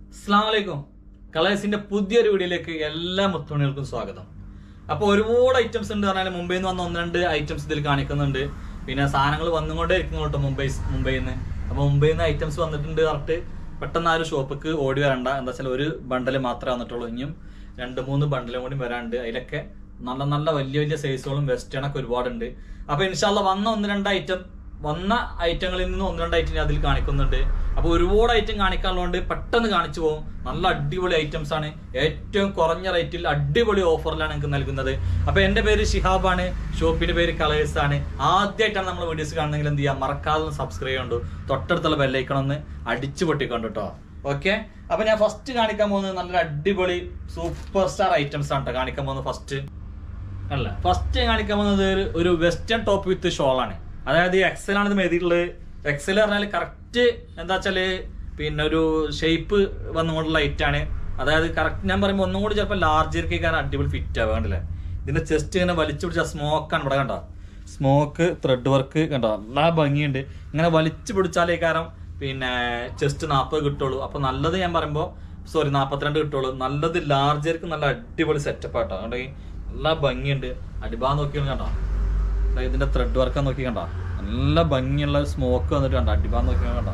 അസ്ലാമലൈക്കും കളേഴ്സിന്റെ പുതിയൊരു വീഡിയോയിലേക്ക് എല്ലാ മുത്തുമണികൾക്കും സ്വാഗതം അപ്പോൾ ഒരുപാട് ഐറ്റംസ് ഉണ്ട് പറഞ്ഞാൽ മുംബൈയിൽ നിന്ന് വന്ന ഒന്ന് രണ്ട് ഐറ്റംസ് ഇതിൽ കാണിക്കുന്നുണ്ട് പിന്നെ സാധനങ്ങൾ വന്നുകൊണ്ടേ ഇരിക്കുന്നു കേട്ടോ മുംബൈ മുംബൈയിൽ നിന്ന് അപ്പോൾ മുംബൈയിൽ നിന്ന് ഐറ്റംസ് വന്നിട്ടുണ്ട് പറഞ്ഞിട്ട് പെട്ടെന്ന് ആ ഒരു ഷോപ്പിക്ക് ഓടി വരണ്ട എന്താ വെച്ചാൽ ഒരു ബണ്ടല് മാത്രമേ വന്നിട്ടുള്ളൂ ഇനിയും രണ്ട് മൂന്ന് ബണ്ടലും കൂടി വരാണ്ട് അതിലൊക്കെ നല്ല നല്ല വലിയ വലിയ സൈസുകളും വെസ്റ്റേണൊക്കെ ഒരുപാടുണ്ട് അപ്പോൾ ഇൻഷാല്ല വന്ന ഒന്ന് രണ്ട് ഐറ്റം വന്ന ഐറ്റങ്ങളിൽ നിന്ന് ഒന്ന് രണ്ട് ഐറ്റം അതിൽ കാണിക്കുന്നുണ്ട് അപ്പോൾ ഒരുപാട് ഐറ്റം കാണിക്കാനുള്ളതുകൊണ്ട് പെട്ടെന്ന് കാണിച്ചു പോകും നല്ല അടിപൊളി ഐറ്റംസ് ആണ് ഏറ്റവും കുറഞ്ഞ റേറ്റിൽ അടിപൊളി ഓഫറിലാണ് നിങ്ങൾക്ക് നൽകുന്നത് അപ്പോൾ എൻ്റെ പേര് ഷിഹാബാണ് ഷോപ്പിന്റെ പേര് കളേഴ്സ് ആണ് ആദ്യമായിട്ടാണ് നമ്മൾ വീഡിയോസ് കാണുന്നെങ്കിൽ എന്ത് ചെയ്യുക മറക്കാതെ സബ്സ്ക്രൈബ് ചെയ്യുന്നുണ്ട് തൊട്ടടുത്തുള്ള ബെല്ലൈക്കണം ഒന്ന് അടിച്ചു പൊട്ടിക്കൊണ്ട് കേട്ടോ ഓക്കെ അപ്പൊ ഞാൻ ഫസ്റ്റ് കാണിക്കാൻ പോകുന്നത് നല്ലൊരു അടിപൊളി സൂപ്പർ സ്റ്റാർ ഐറ്റംസ് ആണ് കേട്ടോ കാണിക്കാൻ പോകുന്നത് ഫസ്റ്റ് അല്ല ഫസ്റ്റ് കാണിക്കാൻ പോകുന്നത് ഒരു- ഒരു വെസ്റ്റേൺ ടോപ്പ് വിത്ത് ഷോൾ ആണ് അതായത് എക്സൽ ആണ് ഇത് എഴുതിയിട്ടുള്ളത് എക്സൽ പറഞ്ഞാൽ കറക്റ്റ് എന്താ വെച്ചാല് പിന്നെ ഒരു ഷേപ്പ് വന്നുകൊണ്ടുള്ള ലൈറ്റ് ആണ് അതായത് കറക്റ്റ് ഞാൻ പറയുമ്പോൾ ഒന്നും കൂടി ചിലപ്പോൾ ലാർജർക്ക് കാരണം അടിപൊളി ഫിറ്റ് ആവുക കണ്ടില്ലേ ഇതിന്റെ ചെസ്റ്റ് ഇങ്ങനെ വലിച്ചു പിടിച്ച സ്മോക്കാണ് ഇവിടെ കണ്ടോ സ്മോക്ക് ത്രെഡ് വർക്ക് കണ്ടോ നല്ല ഭംഗിയുണ്ട് ഇങ്ങനെ വലിച്ചു പിടിച്ചാലേ കാരണം പിന്നെ ചെസ്റ്റ് നാൽപ്പത് കിട്ടുള്ളൂ അപ്പൊ നല്ലത് ഞാൻ പറയുമ്പോൾ സോറി നാൽപ്പത്തിരണ്ട് കിട്ടുള്ളൂ നല്ലത് ലാർജർക്ക് നല്ല അടിപൊളി സെറ്റപ്പ് ആട്ടോ അതുകൊണ്ട് നല്ല ഭംഗിയുണ്ട് അടിഭാഗം നോക്കിയാണ് കണ്ടോ ദാ ഇതിന്റെ ത്രെഡ് വർക്ക് നോക്കി കണ്ടോ നല്ല ഭംഗിയുള്ള സ്മോക്ക് വന്നിട്ട് കണ്ടോ അടിഭാഗം നോക്കി കണ്ടോ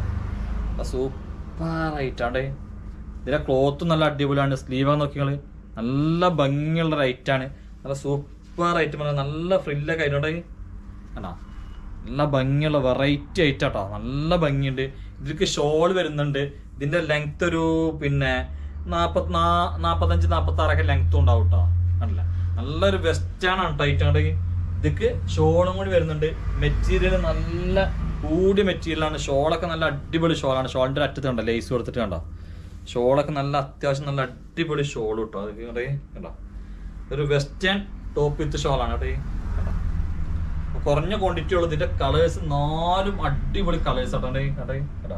സൂപ്പർ ആയിട്ടാണ്ടേ ഇതിന്റെ ക്ലോത്ത് നല്ല അടിപൊളിയാണ് സ്ലീവ് നോക്കിയാല് നല്ല ഭംഗിയുള്ള റൈറ്റ് ആണ് നല്ല സൂപ്പർ ആയിട്ട് പറഞ്ഞാൽ നല്ല ഫ്രില്ലൊക്കെ ആയിട്ടുണ്ട് കണ്ടോ നല്ല ഭംഗിയുള്ള വെറൈറ്റി ആയിട്ടാട്ടോ നല്ല ഭംഗിയുണ്ട് ഇതിലേക്ക് ഷോൾ വരുന്നുണ്ട് ഇതിന്റെ ലെങ്ത് ഒരു പിന്നെ നാപ്പത്തി നാപ്പത്തഞ്ച് നാപ്പത്തി ആറൊക്കെ ലെങ്ത്തും ഉണ്ടാവും കേട്ടോ കണ്ടില്ല നല്ലൊരു വെസ്റ്റേൺ ആണ് ടൈറ്റ് ആണ് ഇതിക്ക് ഷോളും കൂടി വരുന്നുണ്ട് മെറ്റീരിയൽ നല്ല കൂടിയ മെറ്റീരിയലാണ് ഷോളൊക്കെ നല്ല അടിപൊളി ഷോളാണ് ഷോളിന്റെ അറ്റത്ത് കണ്ടോ ലേസ് കൊടുത്തിട്ട് കണ്ടോ ഷോളൊക്കെ നല്ല അത്യാവശ്യം നല്ല അടിപൊളി ഷോൾ കിട്ടോ അതൊക്കെ കണ്ടേ കണ്ടോ ഒരു വെസ്റ്റേൺ ടോപ്പ് വിത്ത് ഷോളാണ് കേട്ടോ ഈ കണ്ടോ അപ്പൊ കുറഞ്ഞ ക്വാണ്ടിറ്റി ഉള്ളത് ഇതിന്റെ കളേഴ്സ് നാലും അടിപൊളി കളേഴ്സ് ആട്ടോ കണ്ടേ കണ്ടേ കണ്ടോ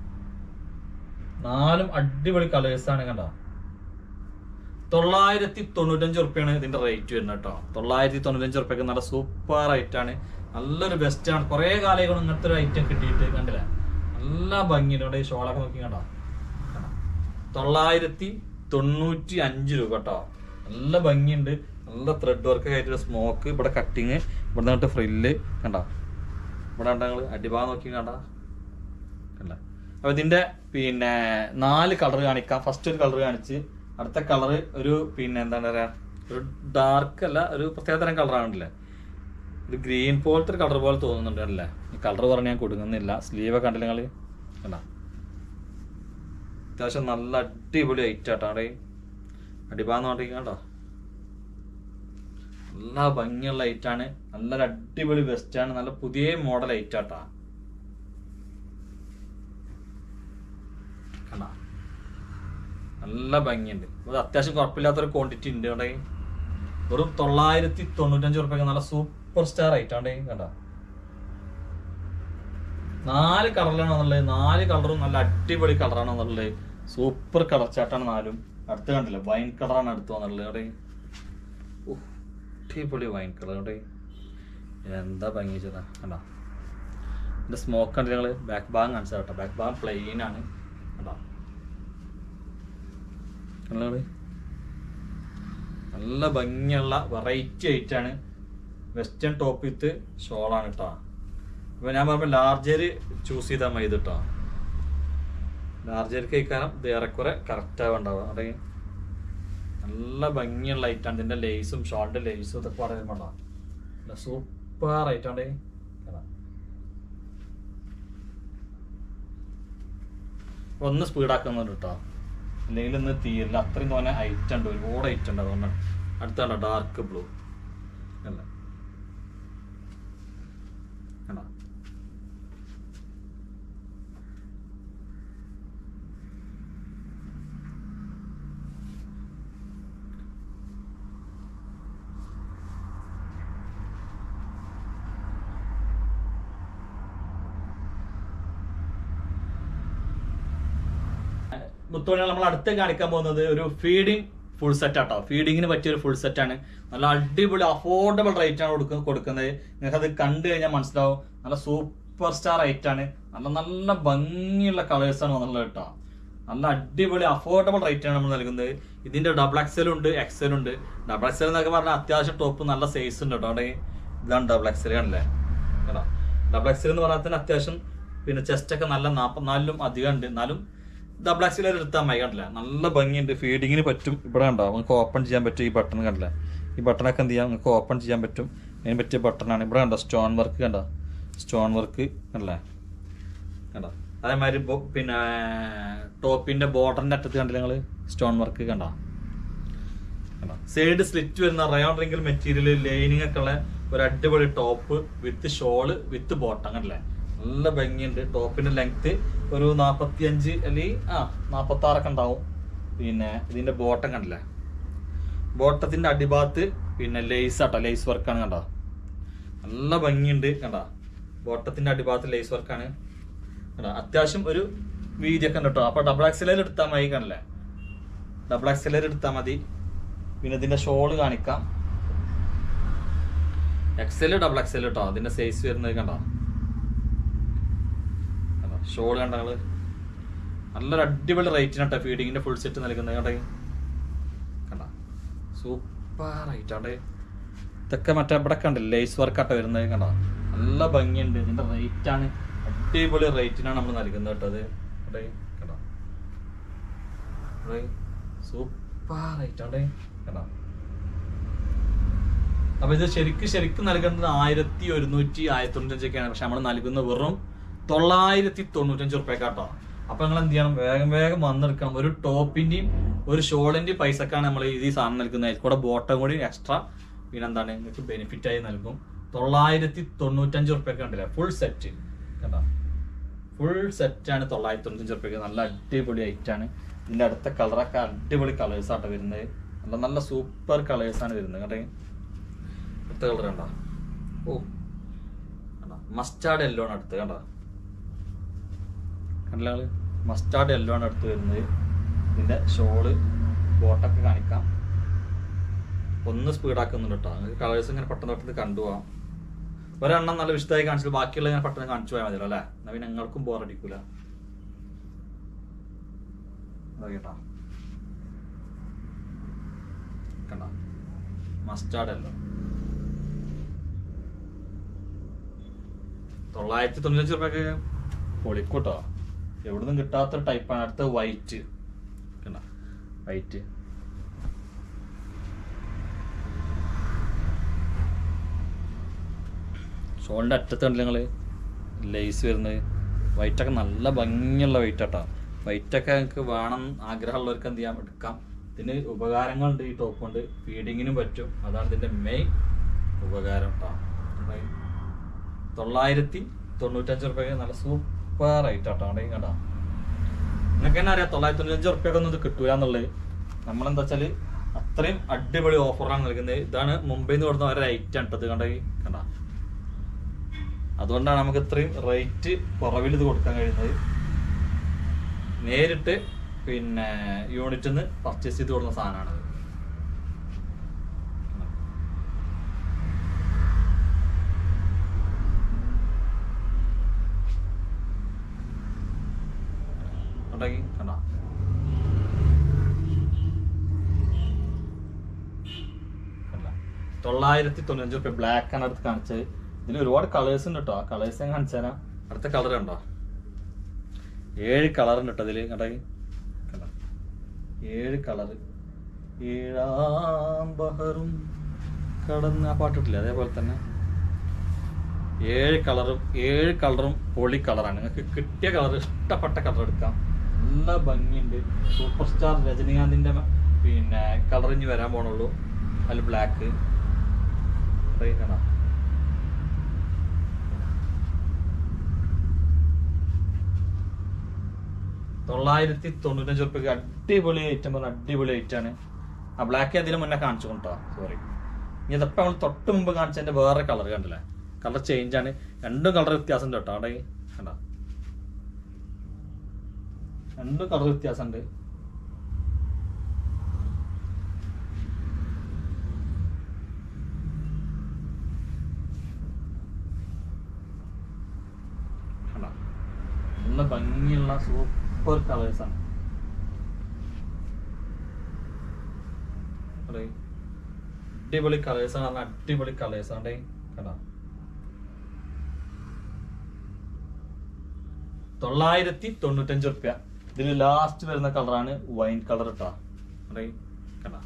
നാലും അടിപൊളി കളേഴ്സ് ആണ് കണ്ടോ തൊള്ളായിരത്തി തൊണ്ണൂറ്റഞ്ച് റുപ്യാണ് ഇതിന്റെ റേറ്റ് വരുന്നത് കേട്ടോ തൊള്ളായിരത്തി തൊണ്ണൂറ്റഞ്ച് റുപ്യക്ക് നല്ല സൂപ്പർ റേറ്റ് ആണ് നല്ലൊരു ബെസ്റ്റ് ആണ് കുറെ കാലമായി ഇങ്ങനത്തെ ഒരു ഐറ്റം കിട്ടിയിട്ട് കണ്ടില്ല നല്ല ഭംഗിയുണ്ട് ഇവിടെ ഈ ഷോളൊക്കെ നോക്കി കണ്ടോ കണ്ടോ? തൊള്ളായിരത്തി തൊണ്ണൂറ്റി അഞ്ച് രൂപ കേട്ടോ നല്ല ഭംഗിയുണ്ട് നല്ല ത്രെഡ് വർക്ക് ആയിട്ട് സ്മോക്ക് ഇവിടെ കട്ടിങ് ഇവിടെ നിന്നിട്ട് ഫ്രില്ല് കണ്ടോ ഇവിടെ കണ്ടോ നിങ്ങള് അടിഭാഗം നോക്കി കണ്ട കണ്ട അപ്പൊ ഇതിന്റെ പിന്നെ നാല് കളർ കാണിക്കാം ഫസ്റ്റ് ഒരു കളർ കാണിച്ച് അടുത്ത കളർ ഒരു പിന്നെ എന്താണ് പറയാ ഒരു ഡാർക്ക് അല്ല ഒരു പ്രത്യേകതരം കളറാണല്ലേ ഒരു ഗ്രീൻ പോലത്തെ ഒരു കളർ പോലെ തോന്നുന്നുണ്ട് അല്ലേ ഈ കളർ പറഞ്ഞ് ഞാൻ കൊടുക്കുന്നില്ല സ്ലീവ് കണ്ടില്ല നിങ്ങള് കണ്ട അത്യാവശ്യം നല്ല അടിപൊളി ഐറ്റ് ആട്ടോ അവിടെ അടിഭാഗം നോക്കി കണ്ടോ നല്ല ഭംഗിയുള്ള ഐറ്റാണ് നല്ലൊരു അടിപൊളി വെസ്റ്റ് ആണ് നല്ല പുതിയ മോഡൽ ഐറ്റ് ആട്ടാ കണ്ട നല്ല ഭംഗിയുണ്ട് ഇത് അത്യാവശ്യം കുഴപ്പമില്ലാത്തൊരു ക്വാണ്ടിറ്റി ഉണ്ട് അവിടെ വെറും തൊള്ളായിരത്തി തൊണ്ണൂറ്റഞ്ച് റുപ്യ നല്ല സൂപ്പർ സ്റ്റാർ ആയിട്ടാണ് കണ്ട നാല് കളറിലാണെന്നുള്ളത് നാല് കളറും നല്ല അടിപൊളി കളറാണെന്നുള്ളത് സൂപ്പർ കളർ ചാട്ടാണ് നാലും അടുത്ത് കണ്ടില്ല വൈൻ കളറാണ് അടുത്ത് വന്നുള്ളത് അവിടെ ഉഫ്, അടിപൊളി വൈൻ കളർ അവിടെ എന്താ ഭംഗി ചെയ്താ കണ്ട ഇതിന്റെ സ്മോക്ക് കണ്ടില്ല നിങ്ങള് ബാക്ക് ഭാഗം കാണിച്ചു കേട്ടോ ബാക്ക് ഭാഗം പ്ലെയിൻ ആണ് കണ്ടോ കണ്ടോ നിങ്ങള്? നല്ല ഭംഗിയുള്ള വെറൈറ്റി ആയിട്ടാണ് വെസ്റ്റേൺ ടോപ്പ് വിത്ത് ഷോളാണ് കേട്ടോ അപ്പൊ ഞാൻ പറഞ്ഞ ലാർജർ ചൂസ് ചെയ്താൽ മതി ഇത് കേട്ടോ ലാർജർക്ക് കഴിക്കാനും ഇത് ഏറെക്കുറെ കറക്റ്റ് ആവുണ്ടാവുക അവിടെ നല്ല ഭംഗിയുള്ള ഐറ്റാണ് ഇതിന്റെ ലേസും ഷോളിന്റെ ലേസും ഇതൊക്കെ പറയുമ്പോഴാ സൂപ്പർ ഐറ്റാണ് ഒന്ന് സ്പീഡാക്കുന്നുണ്ട് കേട്ടോ അല്ലെങ്കിൽ ഇന്ന് തീരില്ല അത്രയും തോന്നെ ഐറ്റം ഉണ്ട് ഒരുപാട് ഐറ്റം ഉണ്ട് അതുകൊണ്ടാണ് അടുത്താണ് ഡാർക്ക് ബ്ലൂ അല്ല കണ്ടോ മുത്തോണി നമ്മൾ അടുത്ത് കാണിക്കാൻ പോകുന്നത് ഒരു ഫീഡിങ് ഫുൾ സെറ്റ് ആട്ടോ ഫീഡിങ്ങിന് പറ്റിയ ഒരു ഫുൾ സെറ്റ് ആണ് നല്ല അടിപൊളി അഫോർഡബിൾ റേറ്റ് ആണ് കൊടുക്ക- കൊടുക്കുന്നത് നിങ്ങൾക്ക് അത് കണ്ടു കഴിഞ്ഞാൽ മനസ്സിലാവും നല്ല സൂപ്പർ സ്റ്റാർ റേറ്റ് ആണ് നല്ല നല്ല ഭംഗിയുള്ള കളേഴ്സ് ആണ് വന്നുള്ളത് കേട്ടോ നല്ല അടിപൊളി അഫോർഡബിൾ റേറ്റ് ആണ് നമ്മൾ നൽകുന്നത് ഇതിന്റെ ഡബിൾ എക്സൽ ഉണ്ട് എക്സൽ ഉണ്ട് ഡബിൾ എക്സൽ എന്നൊക്കെ പറഞ്ഞാൽ അത്യാവശ്യം ടോപ്പ് നല്ല സൈസ് ഉണ്ട് കേട്ടോ അവിടെ ഇതാണ് ഡബിൾ എക്സൽ ആണല്ലേ കേട്ടോ ഡബിൾ എക്സൽ എന്ന് പറഞ്ഞാൽ തന്നെ അത്യാവശ്യം പിന്നെ ചെസ്റ്റ് ഒക്കെ നല്ല നാൽപ്പത്തിനാലിലും അധികം ഉണ്ട് എന്നാലും ഡബിൾ എക്സൽ എടുത്താൽ മതി കണ്ടില്ല നല്ല ഭംഗിയുണ്ട് ഫീഡിങ്ങിന് പറ്റും ഇവിടെ കണ്ടോ നമുക്ക് ഓപ്പൺ ചെയ്യാൻ പറ്റും ഈ ബട്ടൺ കണ്ടില്ല ഈ ബട്ടണൊക്കെ എന്ത് ചെയ്യാം നിങ്ങൾക്ക് ഓപ്പൺ ചെയ്യാൻ പറ്റും അതിന് പറ്റിയ ബട്ടണാണ് ഇവിടെ കണ്ടോ സ്റ്റോൺ വർക്ക് കണ്ടോ സ്റ്റോൺ വർക്ക് കണ്ടല്ലേ കണ്ടോ അതേമാതിരി ബോ- പിന്നെ ടോപ്പിന്റെ ബോർഡറിന്റെ അറ്റത്ത് കണ്ടില്ല നിങ്ങൾ സ്റ്റോൺ വർക്ക് കണ്ടോ കണ്ടോ സൈഡ് സ്ലിറ്റ് വരുന്ന റയോൺ റിങ്കിൾ മെറ്റീരിയൽ ലൈനിങ് ഒക്കെ ഉള്ള ഒരു അടിപൊളി top with shawl with bottom കണ്ടില്ലേ നല്ല ഭംഗിയുണ്ട് ടോപ്പിന്റെ ലെങ്ത് ഒരു നാപ്പത്തി അഞ്ച് അല്ലെങ്കിൽ ആ നാപ്പത്തി ആറൊക്കെ ഉണ്ടാവും പിന്നെ ഇതിന്റെ ബോട്ടം കണ്ടില്ലേ ബോട്ടത്തിന്റെ അടിഭാഗത്ത് പിന്നെ ലേസ് ആട്ടോ ലേസ് വർക്കാണ് കണ്ടോ നല്ല ഭംഗിയുണ്ട് കണ്ടോ ബോട്ടത്തിന്റെ അടിഭാഗത്ത് ലേസ് വർക്കാണ് കണ്ടോ അത്യാവശ്യം ഒരു വീതിയൊക്കെ ഉണ്ട് കേട്ടോ അപ്പൊ ഡബിൾ എക്സലർ എടുത്താൽ മതി കണ്ടല്ലേ ഡബിൾ എക്സലർ എടുത്താൽ മതി പിന്നെ ഇതിന്റെ ഷോള് കാണിക്കാം എക്സൽ ഡബിൾ എക്സൽ കേട്ടോ അതിന്റെ സൈസ് വരുന്നത് കണ്ടോ ഷോള് കണ്ട നിങ്ങള് നല്ലൊരു അടിപൊളി റേറ്റിന് കേട്ടോ ഫീഡിങ്ങിന്റെ ഫുൾ സെറ്റ് നൽകുന്നത് കണ്ടേ കണ്ട സൂപ്പർ റേറ്റ് ആണ് ഇതൊക്കെ മറ്റേ ഇവിടെ കണ്ടില്ല ലേസ് വർക്കാട്ടോ വരുന്നത് കണ്ടോ നല്ല ഭംഗിയുണ്ട് ഇതിന്റെ റേറ്റ് ആണ് അടിപൊളി റേറ്റിനാണ് നമ്മൾ നൽകുന്നത് കേട്ടോ അത് ഇവിടെ കണ്ടോ സൂപ്പർ റേറ്റ് ആണ് കണ്ടോ അപ്പൊ ഇത് ശരിക്ക് ശരിക്കും നൽകേണ്ടത് ആയിരത്തി ഒരുന്നൂറ്റി ആയിരത്തി തൊണ്ണൂറ്റഞ്ചൊക്കെയാണ് പക്ഷെ നമ്മൾ നൽകുന്ന വെറും തൊള്ളായിരത്തി തൊണ്ണൂറ്റഞ്ച് റുപ്യക്കാട്ടോ അപ്പൊ നിങ്ങൾ എന്ത് ചെയ്യണം വേഗം വേഗം വന്നെടുക്കണം ഒരു ടോപ്പിന്റെയും ഒരു ഷോളിന്റെയും പൈസക്കാണ് നമ്മൾ ഈ സാധനം നൽകുന്നത് അതിൽ കൂടെ ബോട്ടം കൂടി എക്സ്ട്രാ പിന്നെ എന്താണ് നിങ്ങൾക്ക് ബെനിഫിറ്റ് ആയി നൽകും തൊള്ളായിരത്തി തൊണ്ണൂറ്റഞ്ച് റുപ്യൊക്കെ ഉണ്ടല്ലേ ഫുൾ സെറ്റ് കണ്ടോ ഫുൾ സെറ്റാണ് തൊള്ളായിരത്തി തൊണ്ണൂറ്റഞ്ച് റുപ്യക്ക് നല്ല അടിപൊളി ഐറ്റ് ആണ് ഇതിന്റെ അടുത്ത കളറൊക്കെ അടിപൊളി കളേഴ്സ് ആട്ടോ വരുന്നത് നല്ല നല്ല സൂപ്പർ കളേഴ്സ് ആണ് വരുന്നത് കേട്ടോ അടുത്ത കളർ കണ്ടോ ഓ കണ്ടോ മസ്റ്റാർഡ് യെല്ലോ ആണ് അടുത്ത് കണ്ടോ കണ്ടില്ല കള് മസ്റ്റാർഡ് യെല്ലോ ആണ് അടുത്ത് വരുന്നത് ഇതിന്റെ ഷോള് ബോട്ടൊക്കെ കാണിക്കാം ഒന്ന് സ്പീഡാക്കുന്നുണ്ട് കേട്ടോ നിങ്ങൾക്ക് കളേഴ്സ് ഇങ്ങനെ പെട്ടെന്ന് പെട്ടെന്ന് കണ്ടുപോകാം ഒരെണ്ണം നല്ല വിശദമായി കാണിച്ചിട്ട് ബാക്കിയുള്ള ഇങ്ങനെ പെട്ടെന്ന് കാണിച്ചു പോയാൽ മതിയല്ലോ അല്ലേ എന്നാ പിന്നെ ഞങ്ങൾക്കും ബോറടിക്കൂല അതാ കേട്ടോ കണ്ടോ മസ്റ്റാർഡ് അല്ലോ തൊള്ളായിരത്തി തൊണ്ണൂറ്റഞ്ച് റുപ്യൊക്കെ പൊളിക്കൂട്ടോ എവിടുന്നും കിട്ടാത്ത ടൈപ്പാണ് അടുത്ത വൈറ്റ് കണ്ടോ വൈറ്റ് ഷോളിന്റെ അറ്റത്ത് കണ്ടില്ല നിങ്ങള് ലേസ് വരുന്നത് വൈറ്റൊക്കെ നല്ല ഭംഗിയുള്ള വൈറ്റ് ആട്ടോ വൈറ്റൊക്കെ നിങ്ങൾക്ക് വേണം ആഗ്രഹമുള്ളവർക്ക് എന്ത് ചെയ്യാം എടുക്കാം ഇതിന് ഉപകാരങ്ങളുണ്ട് ഈ ടോപ്പ് കൊണ്ട് ഫീഡിങ്ങിനും പറ്റും അതാണ് ഇതിന്റെ മെയിൻ ഉപകാരം കേട്ടോ തൊള്ളായിരത്തി തൊണ്ണൂറ്റഞ്ച് റുപ്യ നല്ല സൂപ്പർ റേറ്റ് ആട്ടോ അവിടെ കണ്ടാ നിങ്ങൾക്ക് തന്നെ അറിയാം തൊള്ളായിരത്തി തൊണ്ണൂറ്റഞ്ച് റുപ്യൊക്കെ ഇത് കിട്ടൂല എന്നുള്ളത് നമ്മളെന്താ വെച്ചാല് അത്രയും അടിപൊളി ഓഫറാണ് നൽകുന്നത് ഇതാണ് മുംബൈയിൽ നിന്ന് കൊടുക്കുന്ന ഒരു റേറ്റ് ആണ് കേട്ടത് കണ്ട കണ്ട അതുകൊണ്ടാണ് നമുക്ക് ഇത്രയും റേറ്റ് കുറവിൽ ഇത് കൊടുക്കാൻ കഴിയുന്നത് നേരിട്ട് പിന്നെ യൂണിറ്റിൽ നിന്ന് പർച്ചേസ് ചെയ്ത് കൊടുക്കുന്ന സാധനമാണ് ഉണ്ടെങ്കിൽ കണ്ടോ കണ്ടോ? തൊള്ളായിരത്തി തൊണ്ണൂറ്റഞ്ച് റുപ്യ ബ്ലാക്ക് ആണ് അടുത്ത് കാണിച്ചത് ഇതിൽ ഒരുപാട് കളേഴ്സ് ഉണ്ട് കേട്ടോ ആ കളേഴ്സ് ഞാൻ കാണിച്ചു തരാം അടുത്ത കളർ ഉണ്ടോ ഏഴ് കളർ ഉണ്ട് കേട്ടോ ഇതില് കണ്ടോ കണ്ടോ ഏഴ് കളർ ഏഴാം ബഹറും കടന്ന് ആ പാട്ടിട്ടില്ലേ അതേപോലെ തന്നെ ഏഴ് കളറും ഏഴ് കളറും പൊളി കളറാണ് നിങ്ങൾക്ക് കിട്ടിയ കളർ ഇഷ്ടപ്പെട്ട കളർ എടുക്കാം നല്ല ഭംഗിയുണ്ട് സൂപ്പർ സ്റ്റാർ രജനീകാന്തിന്റെ മ- പിന്നെ കളർ ഇനി വരാൻ പോണുള്ളൂ അതിൽ ബ്ലാക്ക് കാണാം തൊള്ളായിരത്തി തൊണ്ണൂറ്റഞ്ച് റുപ്യക്ക് അടിപൊളി ഐറ്റം പറഞ്ഞ അടിപൊളി ഐറ്റം ആണ് ആ ബ്ലാക്ക് അതിന് മുന്നേ കാണിച്ചു കൊണ്ടോ സോറി ഇനി ഇതപ്പം നമ്മൾ തൊട്ട് മുമ്പ് കാണിച്ചതിന്റെ വേറെ കളർ കണ്ടില്ലേ കളർ ചേഞ്ച് ആണ് രണ്ടും കളർ വ്യത്യാസം ഉണ്ട് കേട്ടോ അവിടെ കണ്ട രണ്ടും കളർ വ്യത്യാസം ഉണ്ട് കണ്ടോ നല്ല ഭംഗിയുള്ള സൂപ്പർ കളേഴ്സ് ആണ് അടിപൊളി കളേഴ്സ് ആണ് പറഞ്ഞാൽ അടിപൊളി കളേഴ്സ് ആണ് കണ്ടോ തൊള്ളായിരത്തി തൊണ്ണൂറ്റഞ്ച് റുപ്യ ഇതിൽ ലാസ്റ്റ് വരുന്ന കളറാണ് വൈൻ കളർ ഇട്ടാ കണ്ടാ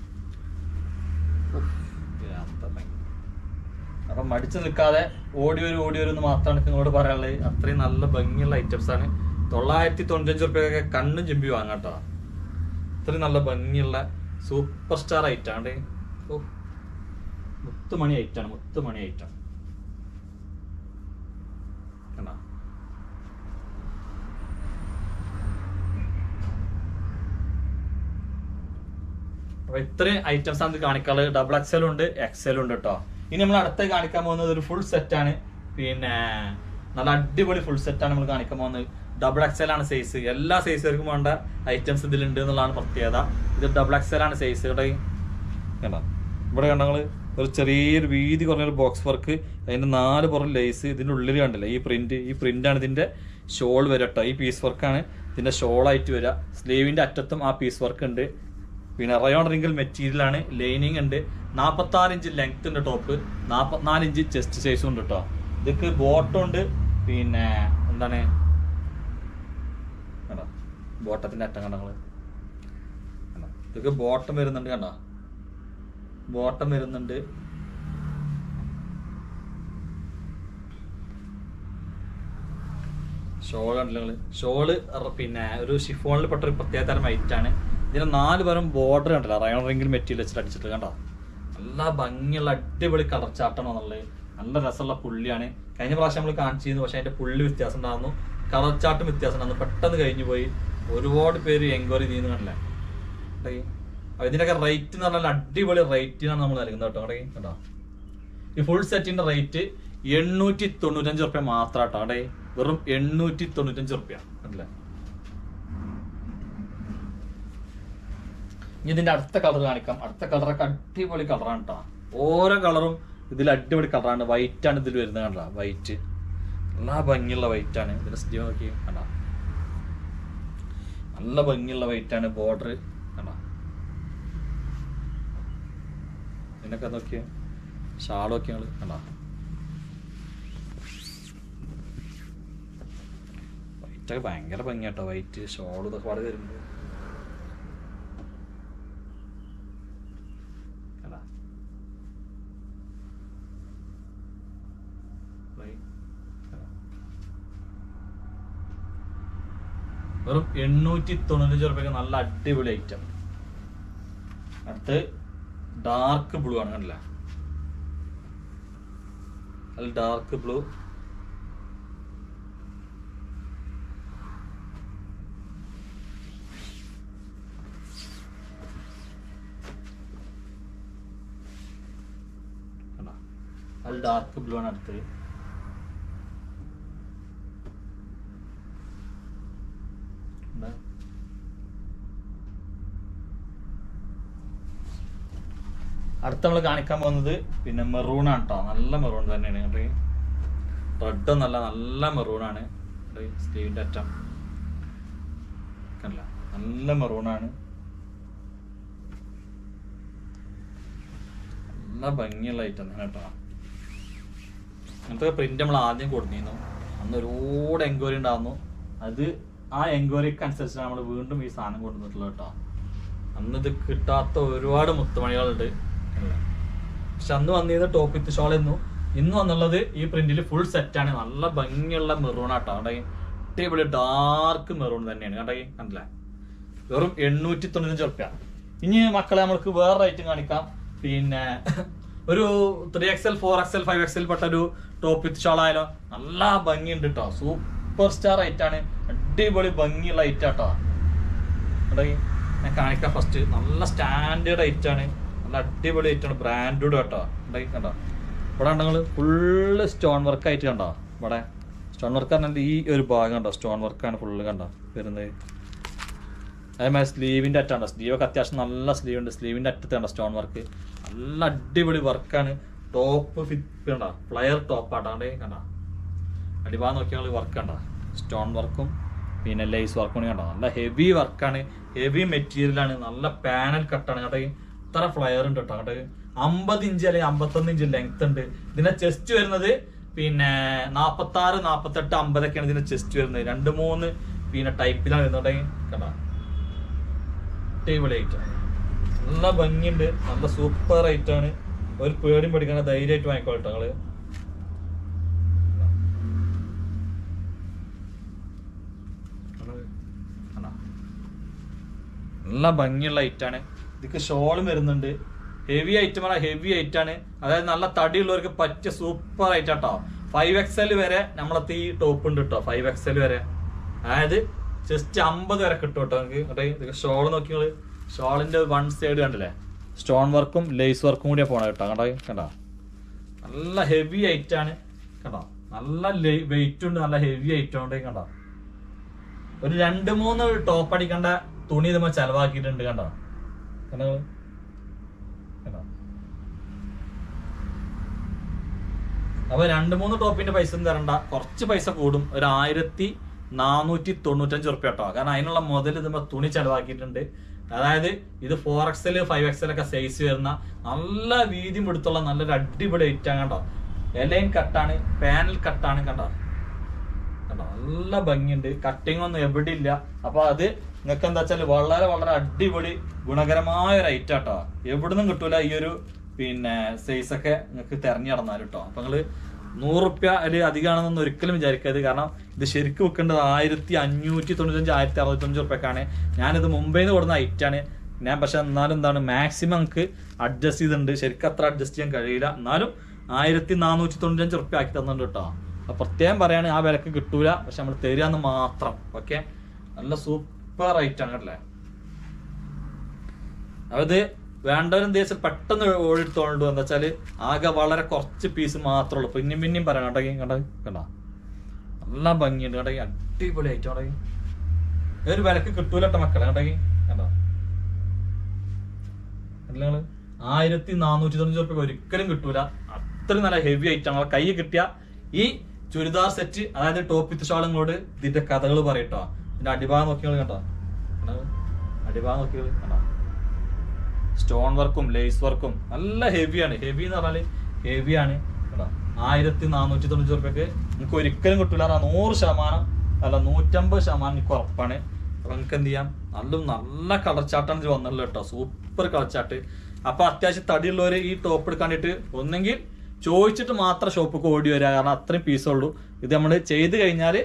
ഉഫ്, എന്താ ഭംഗി. അപ്പൊ മടിച്ചു നിൽക്കാതെ ഓടി വരും ഓടി വരും എന്ന് മാത്രമാണ് എനിക്ക് നിങ്ങളോട് പറയാനുള്ളത് അത്രയും നല്ല ഭംഗിയുള്ള ഐറ്റംസ് ആണ് തൊള്ളായിരത്തി തൊണ്ണൂറ്റഞ്ച് റുപ്യൊക്കെ കണ്ണും ചെമ്പി വാങ്ങാട്ടോ അത്രയും നല്ല ഭംഗിയുള്ള സൂപ്പർ സ്റ്റാർ ഐറ്റം ആണ് ഓ മുത്തുമണി ഐറ്റാണ് മുത്തുമണി ഐറ്റം കണ്ടോ അപ്പൊ ഇത്രയും ഐറ്റംസ് ആണ് ഇത് കാണിക്കാനുള്ളത് ഡബിൾ എക്സലും ഉണ്ട് എക്സലും ഉണ്ട് കേട്ടോ ഇനി നമ്മൾ അടുത്ത കാണിക്കാൻ പോകുന്നത് ഒരു ഫുൾ സെറ്റ് ആണ് പിന്നെ നല്ല അടിപൊളി ഫുൾ സെറ്റ് ആണ് നമ്മൾ കാണിക്കാൻ പോകുന്നത് ഡബിൾ എക്സൽ ആണ് സൈസ് എല്ലാ സൈസുകാർക്കും വേണ്ട ഐറ്റംസ് ഇതിലുണ്ട് എന്നുള്ളതാണ് പ്രത്യേകത ഇത് ഡബിൾ എക്സൽ ആണ് സൈസ് കേട്ടോ കണ്ടോ ഇവിടെ കണ്ടോ നിങ്ങള് ഒരു ചെറിയൊരു വീതി കുറഞ്ഞൊരു ബോക്സ് വർക്ക് അതിന്റെ നാല് പുറം ലേസ് ഇതിന്റെ ഉള്ളിൽ കണ്ടില്ലേ ഈ പ്രിന്റ് ഈ പ്രിന്റ് ആണ് ഇതിന്റെ ഷോൾ വരിക കേട്ടോ ഈ പീസ് വർക്കാണ് ഇതിന്റെ ഷോൾ ആയിട്ട് വരിക സ്ലീവിന്റെ അറ്റത്തും ആ പീസ് വർക്ക് ഉണ്ട് പിന്നെ റയോൺ റിംഗിൾ മെറ്റീരിയൽ ആണ് ലൈനിങ് ഉണ്ട് നാൽപ്പത്തി ആറ് ഇഞ്ച് ലെങ്ത് ഉണ്ട് ടോപ്പ് നാൽപ്പത്തിനാല് ഇഞ്ച് ചെസ്റ്റ് സൈസും ഉണ്ട് കേട്ടോ ഇതൊക്കെ ബോട്ടം ഉണ്ട് പിന്നെ എന്താണ് കണ്ടോ ബോട്ടത്തിന്റെ അറ്റം കണ്ടോ നിങ്ങള് കണ്ടോ ഇതൊക്കെ ബോട്ടം വരുന്നുണ്ട് കണ്ടോ ബോട്ടം വരുന്നുണ്ട് ഷോൾ കണ്ടില്ല നിങ്ങള് ഷോള് പിന്നെ ഒരു ഷിഫോണിൽ പെട്ട ഒരു പ്രത്യേക തരം ഐറ്റ് ആണ് ഇതിന് നാല് പേരും ബോർഡർ കണ്ടില്ല റയോൺ റിംഗിൽ മെറ്റീരിയൽ വെച്ചിട്ട് അടിച്ചിട്ട് കണ്ടോ നല്ല ഭംഗിയുള്ള അടിപൊളി കളർ ചാട്ടാണ് എന്നുള്ളത് നല്ല രസമുള്ള പുള്ളിയാണ് കഴിഞ്ഞ പ്രാവശ്യം നമ്മൾ കാണിച്ചിരുന്നു പക്ഷെ അതിന്റെ പുള്ളി വ്യത്യാസം ഉണ്ടായിരുന്നു കളർ ചാട്ടും വ്യത്യാസം ഉണ്ടായിരുന്നു പെട്ടെന്ന് കഴിഞ്ഞു പോയി ഒരുപാട് പേര് എൻക്വയറി ചെയ്യുന്നു കണ്ടില്ലേ ഡേയ്. അപ്പൊ ഇതിനൊക്കെ റേറ്റ് എന്ന് പറഞ്ഞാൽ അടിപൊളി റേറ്റിനാണ് നമ്മൾ നൽകുന്നത് കേട്ടോ അവിടെ കേട്ടോ ഈ ഫുൾ സെറ്റിന്റെ റേറ്റ് എണ്ണൂറ്റി തൊണ്ണൂറ്റഞ്ച് റുപ്യ മാത്രം കേട്ടോ അവിടെ വെറും എണ്ണൂറ്റി തൊണ്ണൂറ്റഞ്ച് റുപ്യ അല്ലേ ഇനി ഇതിന്റെ അടുത്ത കളർ കാണിക്കാം അടുത്ത കളറൊക്കെ അടിപൊളി കളറാണ് കേട്ടോ ഓരോ കളറും ഇതിൽ അടിപൊളി കളറാണ് വൈറ്റ് ആണ് ഇതിൽ വരുന്നത് കണ്ട വൈറ്റ് നല്ല ഭംഗിയുള്ള വൈറ്റ് ആണ് ഇതിന്റെ സ്റ്റീവ് നോക്കി കണ്ട നല്ല ഭംഗിയുള്ള വൈറ്റ് ആണ് ബോർഡർ കണ്ട ഇതിനൊക്കെ നോക്കിയ ഷാളൊക്കെ ഞങ്ങള് കണ്ട വൈറ്റൊക്കെ ഭയങ്കര ഭംഗിയാട്ടോ വൈറ്റ് ഷോൾ ഇതൊക്കെ പാട് വരുമ്പോ കണ്ടാ? Right. കണ്ടാ? വെറും എണ്ണൂറ്റി തൊണ്ണൂറ്റഞ്ച് റുപ്യക്ക് നല്ല അടിപൊളി ഐറ്റം അടുത്ത് ഡാർക്ക് ബ്ലൂ ആണ് കണ്ടില്ല അത് ഡാർക്ക് ബ്ലൂ കണ്ടോ? അത് ഡാർക്ക് ബ്ലൂ ആണ് അടുത്തത് കണ്ടോ? അടുത്ത നമ്മൾ കാണിക്കാൻ പോകുന്നത് പിന്നെ മെറൂൺ ആണ് കേട്ടോ നല്ല മെറൂൺ തന്നെയാണ് കേട്ടോ റെഡ് നല്ല നല്ല മെറൂൺ ആണ് സ്റ്റീവിന്റെ അറ്റം കണ്ടില്ല നല്ല മെറൂൺ ആണ് നല്ല ഭംഗിയുള്ള ഐറ്റം തന്നെ കേട്ടോ അങ്ങനത്തെ പ്രിന്റ് നമ്മൾ ആദ്യം കൊടുത്തിരുന്നു അന്ന് ഒരുപാട് എൻക്വയറി ഉണ്ടായിരുന്നു അത് ആ എൻക്വയറിക്ക് അനുസരിച്ചാണ് നമ്മൾ വീണ്ടും ഈ സാധനം കൊണ്ടുവന്നിട്ടുള്ളത് കേട്ടോ അന്ന് ഇത് കിട്ടാത്ത ഒരുപാട് മുത്തുമണികളുണ്ട് അല്ലേ? പക്ഷെ അന്ന് വന്നിരുന്ന ടോപ്പ് വിത്ത് ഷോൾ എന്നു ഇന്ന് വന്നുള്ളത് ഈ പ്രിന്റിൽ ഫുൾ സെറ്റ് ആണ് നല്ല ഭംഗിയുള്ള മെറൂൺ ആട്ടോ അവിടെ അടിപൊളി ഡാർക്ക് മെറൂൺ തന്നെയാണ് കണ്ടേ കണ്ടില്ലേ വെറും എണ്ണൂറ്റി തൊണ്ണൂറ്റഞ്ച് റുപ്യ ഇനി മക്കളെ നമുക്ക് വേറെ ഐറ്റം കാണിക്കാം പിന്നെ ഒരു three X L four X L five X L പെട്ട ഒരു ടോപ്പ് വിത്ത് ഷോൾ ആയാലോ നല്ല ഭംഗിയുണ്ട് കേട്ടോ സൂപ്പർ സ്റ്റാർ ഐറ്റാണ് അടിപൊളി ഭംഗിയുള്ള ഐറ്റാ കേട്ടോ ഇവിടെ ഞാൻ കാണിക്കാം ഫസ്റ്റ് നല്ല സ്റ്റാൻഡേർഡ് ഐറ്റം ആണ് നല്ല അടിപൊളി ഐറ്റം ആണ് ബ്രാൻഡഡ് കേട്ടോ ഉണ്ടായി കണ്ടോ ഇവിടെ ഉണ്ടെങ്കിൽ ഫുള്ള് സ്റ്റോൺ വർക്ക് ആയിട്ട് കണ്ടോ ഇവിടെ സ്റ്റോൺ വർക്ക് പറഞ്ഞാൽ ഈ ഒരു ഭാഗം കണ്ടോ സ്റ്റോൺ വർക്കാണ് ഫുള്ള് കണ്ടോ വരുന്നത് അതേമാതിരി സ്ലീവിന്റെ അറ്റാണ് സ്ലീവൊക്കെ അത്യാവശ്യം നല്ല സ്ലീവ് ഉണ്ട് സ്ലീവിന്റെ അറ്റത്ത് കണ്ടോ സ്റ്റോൺ വർക്ക് നല്ല അടിപൊളി വർക്കാണ് ടോപ്പ് ഫിറ്റ് കണ്ടോ ഫ്ലയർ ടോപ്പ് ആട്ടാണ്ട് കണ്ടോ അടിഭാഗം നോക്കിയാൽ വർക്ക് കണ്ടോ സ്റ്റോൺ വർക്കും പിന്നെ ലേസ് വർക്കും കണ്ടോ നല്ല ഹെവി വർക്കാണ് ഹെവി മെറ്റീരിയൽ ആണ് നല്ല പാനൽ കട്ടാണ് കേട്ടോ ഇത്ര ഫ്ലയർ ഉണ്ട് കേട്ടോ കേട്ടോ അമ്പത് ഇഞ്ച് അല്ലെങ്കിൽ അമ്പത്തൊന്ന് ഇഞ്ച് ലെങ്ത് ഉണ്ട് ഇതിന്റെ ചെസ്റ്റ് വരുന്നത് പിന്നെ നാപ്പത്തി ആറ് നാപ്പത്തെട്ട് അമ്പതൊക്കെയാണ് ഇതിന്റെ ചെസ്റ്റ് വരുന്നത് രണ്ട് മൂന്ന് പിന്നെ ടൈപ്പിലാണ് വരുന്നുണ്ടെങ്കിൽ കണ്ട അടിപൊളി ഐറ്റം നല്ല ഭംഗിയുണ്ട് നല്ല സൂപ്പർ ഐറ്റം ആണ് ഒരു പേടിയും പഠിക്കണ ധൈര്യമായിട്ട് വാങ്ങിക്കോട്ടെ നിങ്ങള് കണ്ടോ? നല്ല ഭംഗിയുള്ള ഐറ്റാണ് ഇതിക്ക് ഷോളും വരുന്നുണ്ട് ഹെവി ഐറ്റം ആണ് ഹെവി ഐറ്റാണ് അതായത് നല്ല തടിയുള്ളവർക്ക് പറ്റിയ സൂപ്പർ ഐറ്റാട്ടോ ഫൈവ് എക്സൽ വരെ നമ്മളത്തെ ഈ ടോപ്പ് ഉണ്ട് കേട്ടോ ഫൈവ് എക്സൽ വരെ അതായത് ജസ്റ്റ് അമ്പത് വരെ കിട്ടും കേട്ടോ നിങ്ങൾക്ക് ഷോൾ നോക്കിയാൽ ഷോളിന്റെ വൺ സൈഡ് കണ്ടില്ലേ സ്റ്റോൺ വർക്കും ലേസ് വർക്കും കൂടിയാ പോണ കേട്ടോ കണ്ടോ കണ്ടോ നല്ല ഹെവി ഐറ്റാണ് കണ്ടോ നല്ല വെയിറ്റ് ഉണ്ട് നല്ല ഹെവി ഐറ്റം ഉണ്ട് കണ്ടോ ഒരു രണ്ട് മൂന്ന് ടോപ്പ് അടിക്കേണ്ട തുണി ഇതുമ്പോ ചെലവാക്കിയിട്ടുണ്ട് കണ്ടോ കണ്ടോ നിങ്ങള്? കണ്ടോ അപ്പൊ രണ്ട് മൂന്ന് ടോപ്പിന്റെ പൈസ ഒന്നും തരണ്ട കുറച്ച് പൈസ കൂടും ഒരു ആയിരത്തി നാനൂറ്റി തൊണ്ണൂറ്റഞ്ച് ഉറുപ്പ്യ കേട്ടോ കാരണം അതിനുള്ള മുതൽ ഇതുമ്പോ തുണി ചെലവാക്കിയിട്ടുണ്ട് അതായത് ഇത് ഫോർ എക്സൽ ഫൈവ് എക്സൽ ഒക്കെ സൈസ് വരുന്ന നല്ല വീതി എടുത്തുള്ള നല്ലൊരു അടിപൊളി ഐറ്റാണ് കണ്ടോ എലൈൻ കട്ടാണ് പാനൽ കട്ടാണ് കണ്ടോ കണ്ടോ നല്ല ഭംഗിയുണ്ട് കട്ടിങ് ഒന്നും എവിടെ ഇല്ല അപ്പൊ അത് നിങ്ങൾക്ക് എന്താ വെച്ചാൽ വളരെ വളരെ അടിപൊളി ഗുണകരമായ ഒരു ഐറ്റം കേട്ടോ എവിടുന്നും കിട്ടൂല ഈ ഒരു പിന്നെ സൈസ് ഒക്കെ നിങ്ങൾക്ക് തെരഞ്ഞു നടന്നാലും കേട്ടോ അപ്പൊ നിങ്ങള് നൂറുപ്യ അല്ലെങ്കിൽ അധികമാണെന്നൊന്നും ഒരിക്കലും വിചാരിക്കരുത് കാരണം ഇത് ശരിക്കും വെക്കേണ്ടത് ആയിരത്തി അഞ്ഞൂറ്റി തൊണ്ണൂറ്റഞ്ച് ആയിരത്തി അറുപത്തഞ്ച് റുപ്യക്കാണ് ഞാനിത് മുംബൈയിൽ നിന്ന് കൊടുക്കുന്ന ഐറ്റാണ് ഞാൻ പക്ഷെ എന്നാലും എന്താണ് മാക്സിമം നമുക്ക് അഡ്ജസ്റ്റ് ചെയ്തിട്ടുണ്ട് ശരിക്കും അത്ര അഡ്ജസ്റ്റ് ചെയ്യാൻ കഴിയില്ല എന്നാലും ആയിരത്തി നാനൂറ്റി തൊണ്ണൂറ്റഞ്ച് റുപ്യ ആക്കി തന്നിട്ടുണ്ട് കേട്ടോ അപ്പൊ പ്രത്യേകം പറയാണ് ആ വിലക്ക് കിട്ടൂല പക്ഷെ നമ്മൾ തരികയെന്ന് മാത്രം ഓക്കെ നല്ല സൂപ്പർ ഐറ്റം ആണ് കേട്ടല്ലേ അത് വേണ്ടവരെന്ത് വെച്ചാൽ പെട്ടെന്ന് ഓടിത്തോണ്ടു എന്താ വെച്ചാല് ആകെ വളരെ കുറച്ച് പീസ് മാത്രമേ ഉള്ളൂ പിന്നെയും പിന്നെയും പറയണം കേട്ടോ കണ്ട കണ്ട നല്ല ഭംഗിയുണ്ട് കേട്ടോ അടിപൊളി ഐറ്റം കേട്ടോ ഒരു വിലക്ക് കിട്ടൂല കേട്ടോ മക്കളെ കേട്ടോ കണ്ടോ നിങ്ങള് ആയിരത്തി നാനൂറ്റി തൊണ്ണൂറ്റി റുപ്യ ഒരിക്കലും കിട്ടൂല അത്രയും നല്ല ഹെവി ഐറ്റം നമ്മളെ കൈ കിട്ടിയ ഈ ചുരിദാർ സെറ്റ് അതായത് ടോപ്പ് വിത്ത് ഷാളുകളോട് ഇതിന്റെ കഥകൾ പറയട്ടോ ഇതിന്റെ അടിഭാഗം നോക്കിയാൽ കണ്ടോ കണ്ടോ? അടിഭാഗം നോക്കിയാൽ കണ്ടോ സ്റ്റോൺ വർക്കും ലേസ് വർക്കും നല്ല ഹെവിയാണ് ഹെവി എന്ന് പറഞ്ഞാല് ഹെവിയാണ് കേട്ടോ ആയിരത്തി നാനൂറ്റി തൊണ്ണൂറ്റി റുപ്യക്ക് നിങ്ങൾക്ക് ഒരിക്കലും കിട്ടൂല കാരണം നൂറ് ശതമാനം അല്ല നൂറ്റമ്പത് ശതമാനം എനിക്ക് ഉറപ്പാണ് അപ്പൊ നിങ്ങൾക്ക് എന്ത് ചെയ്യാം നല്ല നല്ല കളർച്ചാട്ടാണ് ഇത് വന്നുള്ളത് കേട്ടോ സൂപ്പർ കളർച്ചാട്ട് അപ്പൊ അത്യാവശ്യം തടിയുള്ളവർ ഈ ടോപ്പ് എടുക്കാണ്ടിട്ട് ഒന്നെങ്കിൽ ചോദിച്ചിട്ട് മാത്രം ഷോപ്പിൽ ഓടി വരിക കാരണം അത്രയും പീസേ ഉള്ളൂ ഇത് നമ്മൾ ചെയ്ത് കഴിഞ്ഞാൽ